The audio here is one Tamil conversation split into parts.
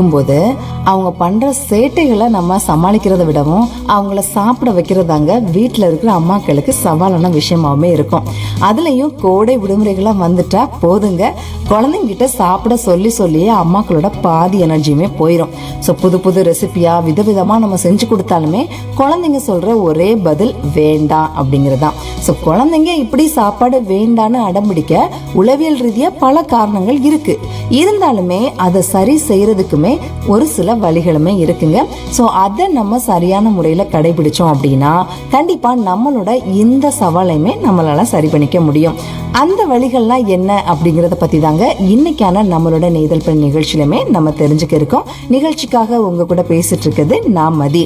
இருக்கும்போது அவங்க பண்ற சேட்டைகளை நம்ம சமாளிக்கிறத விடவும் அவங்கள சாப்பிட வைக்கிறதாங்க வீட்டில் இருக்கிற அம்மாக்களுக்கு சவாலான விஷயமாவே இருக்கும் அதுலயும் கோடை விடுமுறைகளா வந்துட்டா போதுங்க குழந்தைங்கிட்ட சாப்பிட சொல்லி சொல்லியே அம்மாக்களோட பாதி எனர்ஜியுமே போயிடும் ஸோ புது புது ரெசிபியா விதவிதமா நம்ம செஞ்சு கொடுத்தாலுமே குழந்தைங்க சொல்ற ஒரே பதில் வேண்டாம் அப்படிங்கறதுதான் ஸோ குழந்தைங்க இப்படி சாப்பாடு வேண்டான்னு அடம்பிடிக்க உளவியல் ரீதியா பல காரணங்கள் இருக்கு இருந்தாலுமே அதை சரி செய்யறதுக்குமே ஒரு சில வழிகளுமே இருக்குங்க ஸோ அதை நம்ம சரியான முறையில கடைபிடிச்சோம் அப்படின்னா கண்டிப்பா நம்மளோட இந்த சவாலையுமே நம்மளால சரி பண்ணிக்க முடியும் அந்த வழிகள்லாம் என்ன அப்படிங்கறத பத்தி தாங்க இன்னைக்கான நம்மளோட நெய்தல் பெண் நிகழ்ச்சியிலுமே நம்ம தெரிஞ்சுக்க இருக்கோம் நிகழ்ச்சிக்காக உங்க கூட பேசிட்டு இருக்குது நான் மதி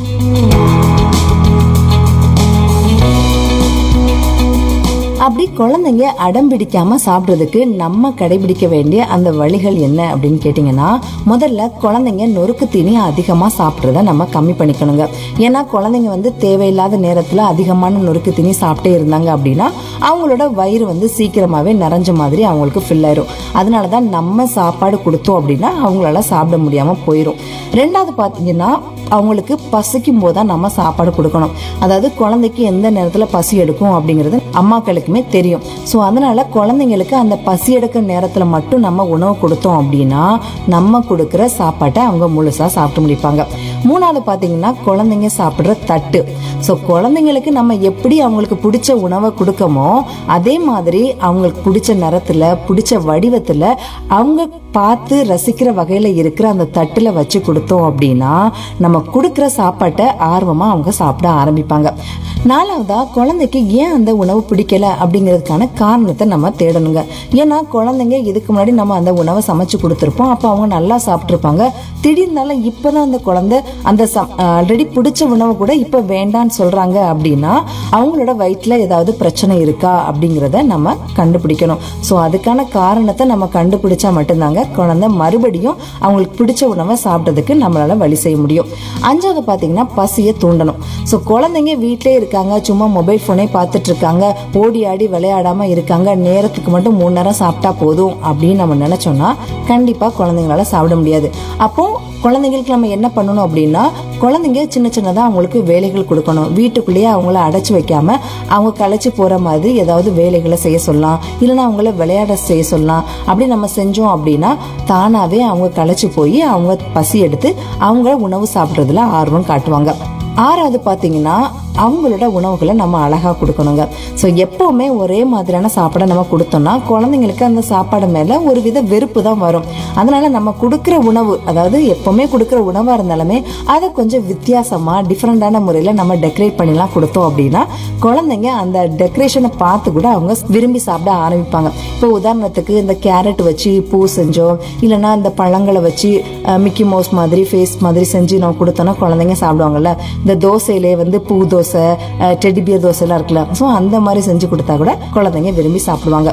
அப்படி குழந்தைங்க அடம் பிடிக்காம சாப்பிட்றதுக்கு நம்ம கடைபிடிக்க வேண்டிய அந்த வழிகள் என்ன அப்படின்னு கேட்டிங்கன்னா முதல்ல குழந்தைங்க நொறுக்கு தீனி அதிகமாக சாப்பிட்றத நம்ம கம்மி பண்ணிக்கணுங்க ஏன்னா குழந்தைங்க வந்து தேவையில்லாத நேரத்தில் அதிகமான நொறுக்கு தீனி சாப்பிட்டே இருந்தாங்க அப்படின்னா அவங்களோட வயிறு வந்து சீக்கிரமாகவே நிறைஞ்ச மாதிரி அவங்களுக்கு ஃபில் ஆயிரும் அதனால தான் நம்ம சாப்பாடு கொடுத்தோம் அப்படின்னா அவங்களால சாப்பிட முடியாமல் போயிடும் ரெண்டாவது பார்த்தீங்கன்னா அவங்களுக்கு பசிக்கும் போது தான் நம்ம சாப்பாடு கொடுக்கணும் அதாவது குழந்தைக்கு எந்த நேரத்தில் பசி எடுக்கும் அப்படிங்கிறது அம்மாக்களுக்குமே தெரியும் ஸோ அதனால குழந்தைங்களுக்கு அந்த பசி எடுக்கிற நேரத்தில் மட்டும் நம்ம உணவு கொடுத்தோம் அப்படின்னா நம்ம கொடுக்குற சாப்பாட்டை அவங்க முழுசாக சாப்பிட்டு முடிப்பாங்க மூணாவது பார்த்தீங்கன்னா குழந்தைங்க சாப்பிட்ற தட்டு ஸோ குழந்தைங்களுக்கு நம்ம எப்படி அவங்களுக்கு பிடிச்ச உணவை கொடுக்கமோ அதே மாதிரி அவங்களுக்கு பிடிச்ச நிறத்துல பிடிச்ச வடிவத்தில் அவங்க பார்த்து ரசிக்கிற வகையில் இருக்கிற அந்த தட்டில் வச்சு கொடுத்தோம் அப்படின்னா நம்ம கொடுக்குற சாப்பாட்டை ஆர்வமாக அவங்க சாப்பிட ஆரம்பிப்பாங்க நாலாவதா குழந்தைக்கு ஏன் அந்த உணவு பிடிக்கல அப்படிங்கிறதுக்கான காரணத்தை நம்ம தேடணுங்க ஏன்னா குழந்தைங்க இதுக்கு முன்னாடி நம்ம அந்த உணவை சமைச்சு கொடுத்துருப்போம் அப்போ அவங்க நல்லா சாப்பிட்ருப்பாங்க திடீர்னால இப்போதான் அந்த குழந்தை அந்த ஆல்ரெடி பிடிச்ச உணவு கூட இப்போ வேண்டான்னு சொல்றாங்க அப்படின்னா அவங்களோட வயிற்றுல ஏதாவது பிரச்சனை இருக்கா அப்படிங்கிறத நம்ம கண்டுபிடிக்கணும் ஸோ அதுக்கான காரணத்தை நம்ம கண்டுபிடிச்சா மட்டும்தாங்க குழந்தை மறுபடியும் அவங்களுக்கு பிடிச்ச உணவை சாப்பிட்றதுக்கு நம்மளால வழி செய்ய முடியும் அஞ்சாவது பார்த்தீங்கன்னா பசியை தூண்டணும் ஸோ குழந்தைங்க வீட்டிலே இருக்காங்க சும்மா மொபைல் ஃபோனே பார்த்துட்டு இருக்காங்க ஓடி ஆடி விளையாடாம இருக்காங்க நேரத்துக்கு மட்டும் மூணு நேரம் சாப்பிட்டா போதும் அப்படின்னு நம்ம நினைச்சோம்னா கண்டிப்பா குழந்தைங்களால சாப்பிட முடியாது அப்போ குழந்தைங்களுக்கு நம்ம என்ன பண்ணணும் அப்படின்னா குழந்தைங்க சின்ன சின்னதாக அவங்களுக்கு வேலைகள் கொடுக்கணும் வீட்டுக்குள்ளேயே அவங்கள அடைச்சி வைக்காம அவங்க களைச்சி போகிற மாதிரி ஏதாவது வேலைகளை செய்ய சொல்லலாம் இல்லைன்னா அவங்கள விளையாட செய்ய சொல்லலாம் அப்படி நம்ம செஞ்சோம் அப்படின்னா தானாகவே அவங்க களைச்சி போய் அவங்க பசி எடுத்து அவங்க உணவு சாப்பிட்றதுல ஆர்வம் காட்டுவாங்க ஆறாவது பார்த்தீங்கன்னா அவங்களோட உணவுகளை நம்ம அழகா கொடுக்கணுங்க ஸோ எப்பவுமே ஒரே மாதிரியான சாப்பாடை நம்ம கொடுத்தோம்னா குழந்தைங்களுக்கு அந்த சாப்பாடு மேல ஒரு வித வெறுப்பு தான் வரும் அதனால நம்ம கொடுக்குற உணவு அதாவது எப்பவுமே கொடுக்குற உணவா இருந்தாலுமே அதை கொஞ்சம் வித்தியாசமா டிஃப்ரெண்டான முறையில நம்ம டெக்கரேட் பண்ணிலாம் கொடுத்தோம் அப்படின்னா குழந்தைங்க அந்த டெக்கரேஷனை பார்த்து கூட அவங்க விரும்பி சாப்பிட ஆரம்பிப்பாங்க இப்போ உதாரணத்துக்கு இந்த கேரட் வச்சு பூ செஞ்சோம் இல்லைன்னா இந்த பழங்களை வச்சு அஹ், மிக்கி மவுஸ் மாதிரி ஃபேஸ் மாதிரி செஞ்சு நம்ம கொடுத்தோம்னா குழந்தைங்க சாப்பிடுவாங்கல்ல இந்த தோசையிலே வந்து பூ தோசை டெடிபியர் தோசை எல்லாம் இருக்குல்ல ஸோ அந்த மாதிரி செஞ்சு கொடுத்தா கூட குழந்தைங்க விரும்பி சாப்பிடுவாங்க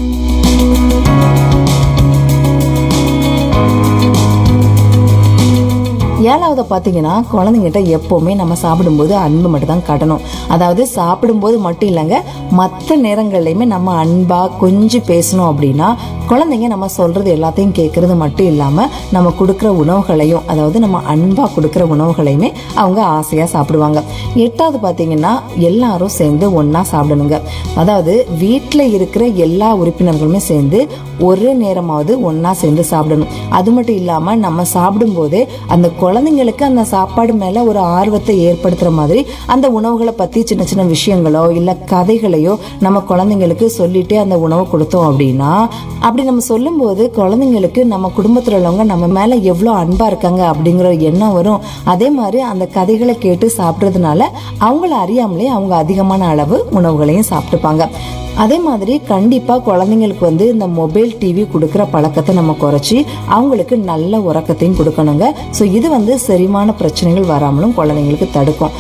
ஏழாவது பார்த்தீங்கன்னா குழந்தைங்கிட்ட எப்போவுமே நம்ம சாப்பிடும்போது அன்பு மட்டும் தான் காட்டணும் அதாவது சாப்பிடும்போது மட்டும் இல்லைங்க மற்ற நேரங்கள்லையுமே நம்ம அன்பாக கொஞ்சம் பேசணும் அப்படின்னா குழந்தைங்க நம்ம சொல்றது எல்லாத்தையும் கேட்கறது மட்டும் இல்லாமல் நம்ம கொடுக்குற உணவுகளையும் அதாவது நம்ம அன்பாக கொடுக்குற உணவுகளையுமே அவங்க ஆசையாக சாப்பிடுவாங்க எட்டாவது பார்த்தீங்கன்னா எல்லாரும் சேர்ந்து ஒன்றா சாப்பிடணுங்க அதாவது வீட்டில் இருக்கிற எல்லா உறுப்பினர்களுமே சேர்ந்து ஒரே நேரமாவது ஒன்றா சேர்ந்து சாப்பிடணும் அது மட்டும் இல்லாமல் நம்ம சாப்பிடும்போதே அந்த குழந்தைங்களுக்கு அந்த சாப்பாடு மேலே ஒரு ஆர்வத்தை ஏற்படுத்துகிற மாதிரி அந்த உணவுகளை பற்றி சின்ன சின்ன விஷயங்களோ இல்லை கதைகளையோ நம்ம குழந்தைங்களுக்கு சொல்லிட்டே அந்த உணவை கொடுத்தோம் அப்படின்னா அப்படி நம்ம சொல்லும்போது குழந்தைங்களுக்கு நம்ம குடும்பத்தில் உள்ளவங்க நம்ம மேலே எவ்வளோ அன்பாக இருக்காங்க அப்படிங்கிற ஒரு எண்ணம் வரும் அதே மாதிரி அந்த கதைகளை கேட்டு சாப்பிட்றதுனால அவங்கள அறியாமலே அவங்க அதிகமான அளவு உணவுகளையும் சாப்பிட்டுப்பாங்க அதே மாதிரி கண்டிப்பா குழந்தைங்களுக்கு வந்து இந்த மொபைல் டிவி கொடுக்குற பழக்கத்தை நம்ம குறைச்சி அவங்களுக்கு நல்ல உறக்கத்தையும் கொடுக்கணுங்க ஸோ இது வந்து செரிமான பிரச்சனைகள் வராமலும் குழந்தைங்களுக்கு தடுக்கும்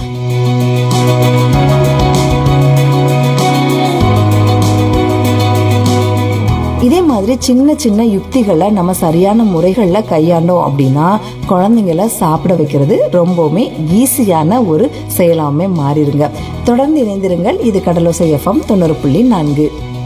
இதே மாதிரி சின்ன சின்ன யுக்திகளை நம்ம சரியான முறைகளில் கையாண்டோம் அப்படின்னா குழந்தைங்கள சாப்பிட வைக்கிறது ரொம்பவுமே ஈஸியான ஒரு செயலாமே மாறிடுங்க தொடர்ந்து இணைந்திருங்கள் இது கடலோசை எஃப்எம் தொண்ணூறு புள்ளி நான்கு